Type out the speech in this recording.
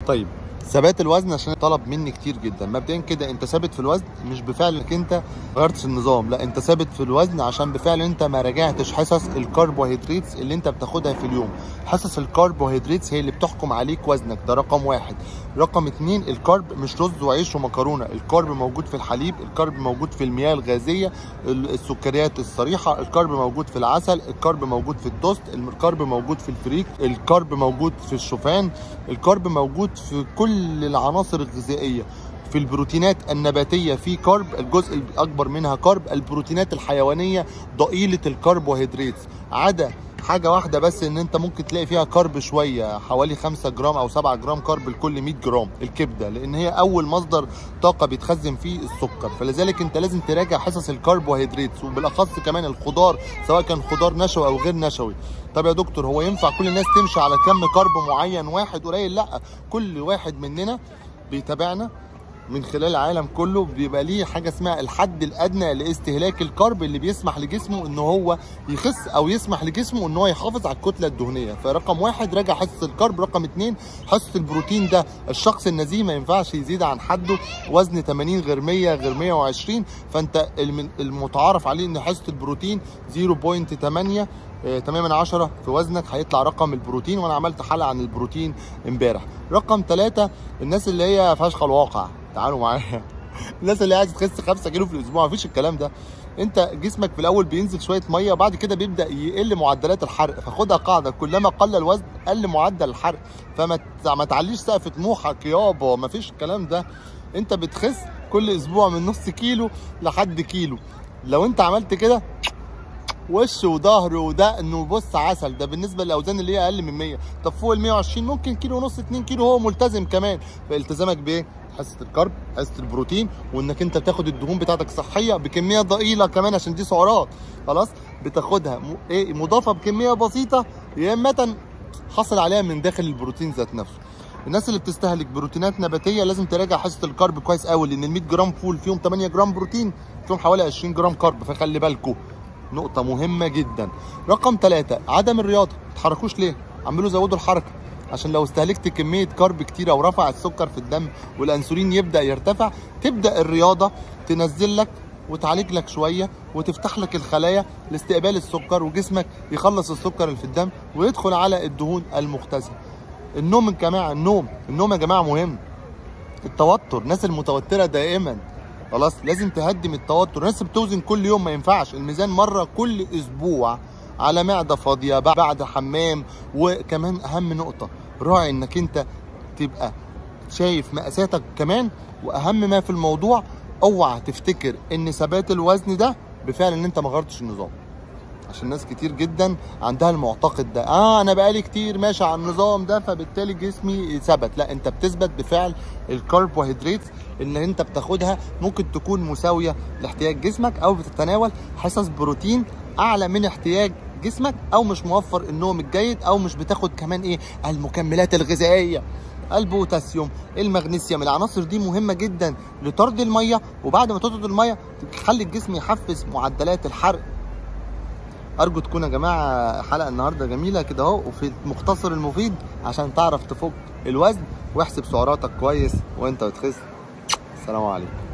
طيب ثبات الوزن عشان طلب مني كتير جدا مبدئيا كده انت ثابت في الوزن مش بفعل انك انت غيرتش النظام لا انت ثابت في الوزن عشان بفعل انت ما راجعتش حصص الكربوهيدرات اللي انت بتاخدها في اليوم حصص الكربوهيدرات هي اللي بتحكم عليك وزنك ده رقم واحد رقم اتنين الكرب مش رز وعيش ومكرونه الكرب موجود في الحليب الكرب موجود في المياه الغازيه السكريات الصريحه الكرب موجود في العسل الكرب موجود في التوست الكرب موجود في الفريك الكرب موجود في الشوفان الكرب موجود في كل العناصر الغذائيه في البروتينات النباتيه في كرب الجزء الاكبر منها كرب البروتينات الحيوانيه ضئيله الكربوهيدرات عدا حاجة واحدة بس ان انت ممكن تلاقي فيها كرب شوية حوالي 5 جرام او 7 جرام كرب لكل 100 جرام الكبدة لان هي اول مصدر طاقة بيتخزن فيه السكر فلذلك انت لازم تراجع حصص الكربوهيدرات وبالاخص كمان الخضار سواء كان خضار نشوي او غير نشوي طب يا دكتور هو ينفع كل الناس تمشي على كم كرب معين واحد قليل لا كل واحد مننا بيتابعنا من خلال العالم كله بيبقى ليه حاجه اسمها الحد الادنى لاستهلاك الكرب اللي بيسمح لجسمه ان هو يخس او يسمح لجسمه ان هو يحافظ على الكتله الدهنيه فرقم واحد راجع حصه الكرب رقم اتنين حصه البروتين ده الشخص النزيه ما ينفعش يزيد عن حده وزن 80 غير 100 غير 120 فانت المتعارف عليه ان حصه البروتين 0.8 8 من عشرة في وزنك هيطلع رقم البروتين وانا عملت حلقه عن البروتين امبارح رقم ثلاثة الناس اللي هي فاشخه الواقع تعالوا معايا الناس اللي عايزه تخس 5 كيلو في الاسبوع مفيش الكلام ده انت جسمك في الاول بينزل شويه ميه وبعد كده بيبدا يقل معدلات الحرق فخدها قاعده كلما قل الوزن قل معدل الحرق فما ما تعليش سقف طموحك يابا مفيش الكلام ده انت بتخس كل اسبوع من نص كيلو لحد كيلو لو انت عملت كده وش وظهر ودقن وبص عسل ده بالنسبه للاوزان اللي هي اقل من 100 طب فوق ال 120 ممكن كيلو ونص 2 كيلو هو ملتزم كمان فالتزامك بايه حصه الكرب حصه البروتين وانك انت بتاخد الدهون بتاعتك صحيه بكميه ضئيله كمان عشان دي سعرات خلاص بتاخدها م... ايه مضافه بكميه بسيطه يا اما حصل عليها من داخل البروتين ذات نفسه الناس اللي بتستهلك بروتينات نباتيه لازم تراجع حصه الكرب كويس قوي لان ال 100 جرام فول فيهم 8 جرام بروتين فيهم حوالي 20 جرام كرب فخلي بالكم نقطة مهمة جدا. رقم ثلاثة عدم الرياضة، ما تتحركوش ليه؟ عملوا زودوا الحركة. عشان لو استهلكت كمية كارب كتيرة ورفع السكر في الدم والأنسولين يبدأ يرتفع، تبدأ الرياضة تنزل لك وتعالج لك شوية وتفتح لك الخلايا لاستقبال السكر وجسمك يخلص السكر اللي في الدم ويدخل على الدهون المختزنة. النوم يا جماعة النوم، النوم يا جماعة مهم. التوتر، الناس المتوترة دائما خلاص لازم تهدم التوتر الناس بتوزن كل يوم ما ينفعش الميزان مره كل اسبوع على معده فاضيه بعد حمام وكمان اهم نقطه راعي انك انت تبقى شايف مقاساتك كمان واهم ما في الموضوع اوعى تفتكر ان ثبات الوزن ده بفعل ان انت ما غيرتش النظام عشان ناس كتير جدا عندها المعتقد ده اه انا بقالي كتير ماشي على النظام ده فبالتالي جسمي ثبت لا انت بتثبت بفعل الكربوهيدرات اللي انت بتاخدها ممكن تكون مساويه لاحتياج جسمك او بتتناول حصص بروتين اعلى من احتياج جسمك او مش موفر النوم الجيد او مش بتاخد كمان ايه المكملات الغذائيه البوتاسيوم المغنيسيوم العناصر دي مهمه جدا لطرد الميه وبعد ما تطرد الميه تخلي الجسم يحفز معدلات الحرق ارجو تكون يا جماعه حلقه النهارده جميله كده اهو وفي المختصر المفيد عشان تعرف تفك الوزن واحسب سعراتك كويس وانت بتخس السلام عليكم